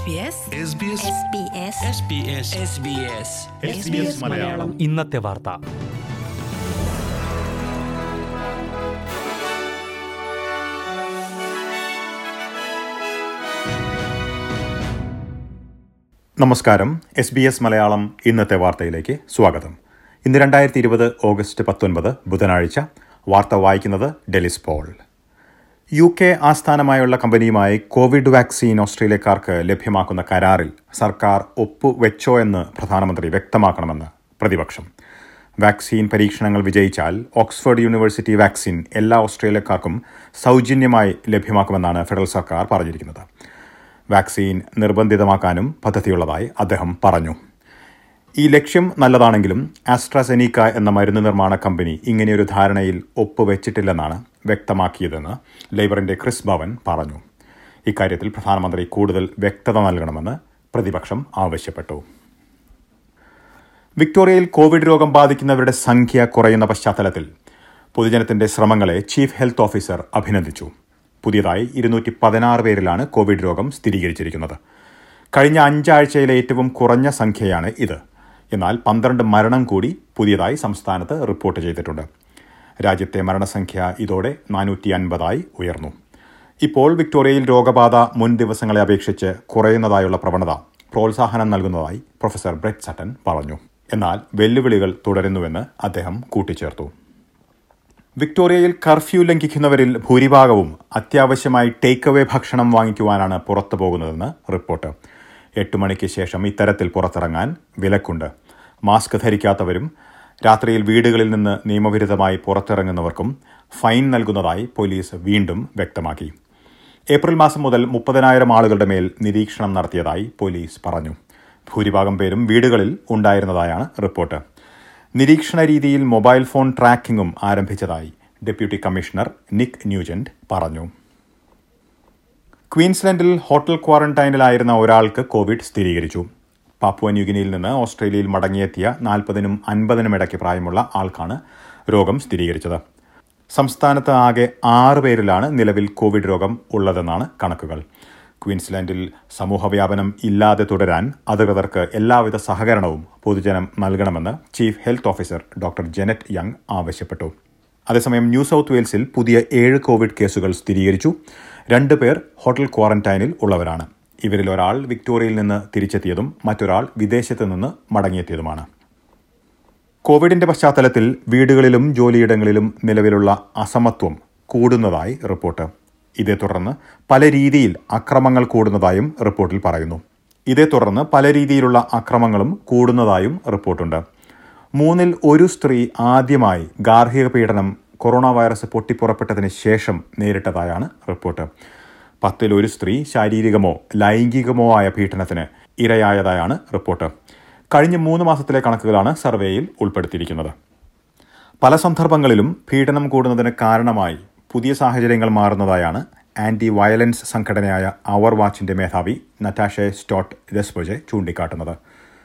മലയാളം ഇന്നത്തെ വാർത്ത നമസ്കാരം എസ് ബി എസ് മലയാളം ഇന്നത്തെ വാർത്തയിലേക്ക് സ്വാഗതം ഇന്ന് രണ്ടായിരത്തി ഇരുപത് ഓഗസ്റ്റ് പത്തൊൻപത് ബുധനാഴ്ച വാർത്ത വായിക്കുന്നത് ഡെലിസ് പോൾ യു കെ ആസ്ഥാനമായുള്ള കമ്പനിയുമായി കോവിഡ് വാക്സിൻ ഓസ്ട്രേലിയക്കാർക്ക് ലഭ്യമാക്കുന്ന കരാറിൽ സർക്കാർ ഒപ്പുവെച്ചോ എന്ന് പ്രധാനമന്ത്രി വ്യക്തമാക്കണമെന്ന് പ്രതിപക്ഷം വാക്സിൻ പരീക്ഷണങ്ങൾ വിജയിച്ചാൽ ഓക്സ്ഫോർഡ് യൂണിവേഴ്സിറ്റി വാക്സിൻ എല്ലാ ഓസ്ട്രേലിയക്കാർക്കും സൗജന്യമായി ലഭ്യമാക്കുമെന്നാണ് ഫെഡറൽ സർക്കാർ പറഞ്ഞിരിക്കുന്നത് വാക്സിൻ നിർബന്ധിതമാക്കാനും പദ്ധതിയുള്ളതായി അദ്ദേഹം പറഞ്ഞു ഈ ലക്ഷ്യം നല്ലതാണെങ്കിലും ആസ്ട്രാസെനീക്ക എന്ന മരുന്ന് നിർമ്മാണ കമ്പനി ഇങ്ങനെയൊരു ധാരണയിൽ ഒപ്പുവെച്ചിട്ടില്ലെന്നാണ് വ്യക്തമാക്കിയതെന്ന് ലേബറിന്റെ ക്രിസ് ഭവൻ പറഞ്ഞു ഇക്കാര്യത്തിൽ പ്രധാനമന്ത്രി കൂടുതൽ വ്യക്തത നൽകണമെന്ന് പ്രതിപക്ഷം ആവശ്യപ്പെട്ടു വിക്ടോറിയയിൽ കോവിഡ് രോഗം ബാധിക്കുന്നവരുടെ സംഖ്യ കുറയുന്ന പശ്ചാത്തലത്തിൽ പൊതുജനത്തിന്റെ ശ്രമങ്ങളെ ചീഫ് ഹെൽത്ത് ഓഫീസർ അഭിനന്ദിച്ചു പുതിയതായി ഇരുന്നൂറ്റി പതിനാറ് പേരിലാണ് കോവിഡ് രോഗം സ്ഥിരീകരിച്ചിരിക്കുന്നത് കഴിഞ്ഞ അഞ്ചാഴ്ചയിലെ ഏറ്റവും കുറഞ്ഞ സംഖ്യയാണ് ഇത് എന്നാൽ പന്ത്രണ്ട് മരണം കൂടി പുതിയതായി സംസ്ഥാനത്ത് റിപ്പോർട്ട് ചെയ്തിട്ടുണ്ട് രാജ്യത്തെ മരണസംഖ്യ ഇതോടെ നാനൂറ്റി അൻപതായി ഉയർന്നു ഇപ്പോൾ വിക്ടോറിയയിൽ രോഗബാധ മുൻ ദിവസങ്ങളെ അപേക്ഷിച്ച് കുറയുന്നതായുള്ള പ്രവണത പ്രോത്സാഹനം നൽകുന്നതായി പ്രൊഫസർ ബ്രെറ്റ് സട്ടൻ പറഞ്ഞു എന്നാൽ വെല്ലുവിളികൾ തുടരുന്നുവെന്ന് അദ്ദേഹം കൂട്ടിച്ചേർത്തു വിക്ടോറിയയിൽ കർഫ്യൂ ലംഘിക്കുന്നവരിൽ ഭൂരിഭാഗവും അത്യാവശ്യമായി ടേക്ക് അവേ ഭക്ഷണം വാങ്ങിക്കുവാനാണ് പുറത്തു പോകുന്നതെന്ന് റിപ്പോർട്ട് എട്ട് മണിക്ക് ശേഷം ഇത്തരത്തിൽ പുറത്തിറങ്ങാൻ വിലക്കുണ്ട് മാസ്ക് ധരിക്കാത്തവരും രാത്രിയിൽ വീടുകളിൽ നിന്ന് നിയമവിരുദ്ധമായി പുറത്തിറങ്ങുന്നവർക്കും ഫൈൻ നൽകുന്നതായി പോലീസ് വീണ്ടും വ്യക്തമാക്കി ഏപ്രിൽ മാസം മുതൽ മുപ്പതിനായിരം ആളുകളുടെ മേൽ നിരീക്ഷണം നടത്തിയതായി പോലീസ് പറഞ്ഞു ഭൂരിഭാഗം പേരും വീടുകളിൽ ഉണ്ടായിരുന്നതായാണ് റിപ്പോർട്ട് നിരീക്ഷണ രീതിയിൽ മൊബൈൽ ഫോൺ ട്രാക്കിംഗും ആരംഭിച്ചതായി ഡെപ്യൂട്ടി കമ്മീഷണർ നിക് ന്യൂജന്റ് പറഞ്ഞു ക്വീൻസ്ലൻഡിൽ ഹോട്ടൽ ക്വാറന്റൈനിലായിരുന്ന ഒരാൾക്ക് കോവിഡ് സ്ഥിരീകരിച്ചു പാപ്പുവ ന്യൂഗിനിയിൽ നിന്ന് ഓസ്ട്രേലിയയിൽ മടങ്ങിയെത്തിയ നാൽപ്പതിനും അൻപതിനും ഇടയ്ക്ക് പ്രായമുള്ള ആൾക്കാണ് രോഗം സ്ഥിരീകരിച്ചത് സംസ്ഥാനത്ത് ആകെ ആറ് പേരിലാണ് നിലവിൽ കോവിഡ് രോഗം ഉള്ളതെന്നാണ് കണക്കുകൾ ക്വീൻസ്ലാൻഡിൽ സമൂഹവ്യാപനം ഇല്ലാതെ തുടരാൻ അധികൃതർക്ക് എല്ലാവിധ സഹകരണവും പൊതുജനം നൽകണമെന്ന് chief health officer doctor Janet Young ആവശ്യപ്പെട്ടു അതേസമയം ന്യൂ സൌത്ത് വെയിൽസിൽ പുതിയ ഏഴ് കോവിഡ് കേസുകൾ സ്ഥിരീകരിച്ചു രണ്ടു പേർ ഹോട്ടൽ ക്വാറന്റൈനിൽ ഉള്ളവരാണ് ഇവരിൽ ഒരാൾ വിക്ടോറിയയിൽ നിന്ന് തിരിച്ചെത്തിയതും മറ്റൊരാൾ വിദേശത്ത് നിന്ന് മടങ്ങിയെത്തിയതുമാണ് കോവിഡിന്റെ പശ്ചാത്തലത്തിൽ വീടുകളിലും ജോലിയിടങ്ങളിലും നിലവിലുള്ള അസമത്വം കൂടുന്നതായി റിപ്പോർട്ട് ഇതേ തുടർന്ന് പല രീതിയിൽ അക്രമങ്ങൾ കൂടുന്നതായും റിപ്പോർട്ടിൽ പറയുന്നു ഇതേ തുടർന്ന് പല രീതിയിലുള്ള അക്രമങ്ങളും കൂടുന്നതായും റിപ്പോർട്ടുണ്ട് മൂന്നിൽ ഒരു സ്ത്രീ ആദ്യമായി ഗാർഹിക പീഡനം കൊറോണ വൈറസ് പൊട്ടിപ്പുറപ്പെട്ടതിന് ശേഷം നേരിട്ടതായാണ് റിപ്പോർട്ട് പത്തിൽ ഒരു സ്ത്രീ ശാരീരികമോ ലൈംഗികമോ ആയ പീഡനത്തിന് ഇരയായതായാണ് റിപ്പോർട്ട് കഴിഞ്ഞ മൂന്ന് മാസത്തിലെ കണക്കുകളാണ് സർവേയിൽ ഉൾപ്പെടുത്തിയിരിക്കുന്നത് പല സന്ദർഭങ്ങളിലും പീഡനം കൂടുന്നതിന് കാരണമായി പുതിയ സാഹചര്യങ്ങൾ മാറുന്നതായാണ് ആന്റി വയലൻസ് സംഘടനയായ അവർ വാച്ചിന്റെ മേധാവി നറ്റാഷെ സ്റ്റോട്ട് ദസ്ബോജെ ചൂണ്ടിക്കാട്ടുന്നത്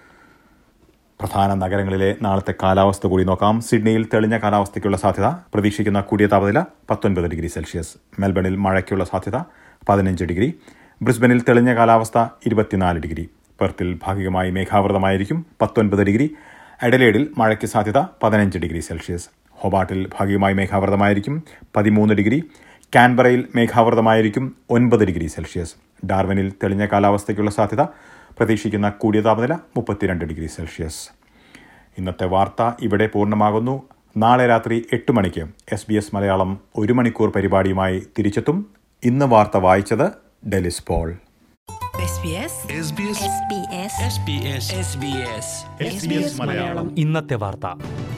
പ്രധാന നഗരങ്ങളിലെ നാളത്തെ കാലാവസ്ഥ കൂടി നോക്കാം സിഡ്നിയിൽ തെളിഞ്ഞ കാലാവസ്ഥയ്ക്കുള്ള സാധ്യത പ്രതീക്ഷിക്കുന്ന കൂടിയ താപനില പത്തൊൻപത് ഡിഗ്രി സെൽഷ്യസ് മെൽബണിൽ മഴയ്ക്കുള്ള സാധ്യത പതിനഞ്ച് ഡിഗ്രി ബ്രിസ്ബനിൽ തെളിഞ്ഞ കാലാവസ്ഥ ഇരുപത്തിനാല് ഡിഗ്രി പെർത്തിൽ ഭാഗികമായി മേഘാവൃതമായിരിക്കും പത്തൊൻപത് ഡിഗ്രി എഡലേഡിൽ മഴയ്ക്ക് സാധ്യത പതിനഞ്ച് ഡിഗ്രി സെൽഷ്യസ് ഹൊബാട്ടിൽ ഭാഗികമായി മേഘാവൃതമായിരിക്കും പതിമൂന്ന് ഡിഗ്രി കാൻബറയിൽ മേഘാവൃതമായിരിക്കും ഒൻപത് ഡിഗ്രി സെൽഷ്യസ് ഡാർവിനിൽ തെളിഞ്ഞ കാലാവസ്ഥയ്ക്കുള്ള സാധ്യത പ്രതീക്ഷിക്കുന്ന കൂടിയ താപനില മുപ്പത്തിരണ്ട് ഡിഗ്രി സെൽഷ്യസ് ഇന്നത്തെ വാർത്ത ഇവിടെ പൂർണ്ണമാകുന്നു നാളെ രാത്രി എട്ട് മണിക്ക് എസ് ബി എസ് മലയാളം ഒരു മണിക്കൂർ പരിപാടിയുമായി തിരിച്ചെത്തും ഇന്ന് വാർത്ത വായിച്ചത് ഡെലിസ് പോൾ ഇന്നത്തെ വാർത്ത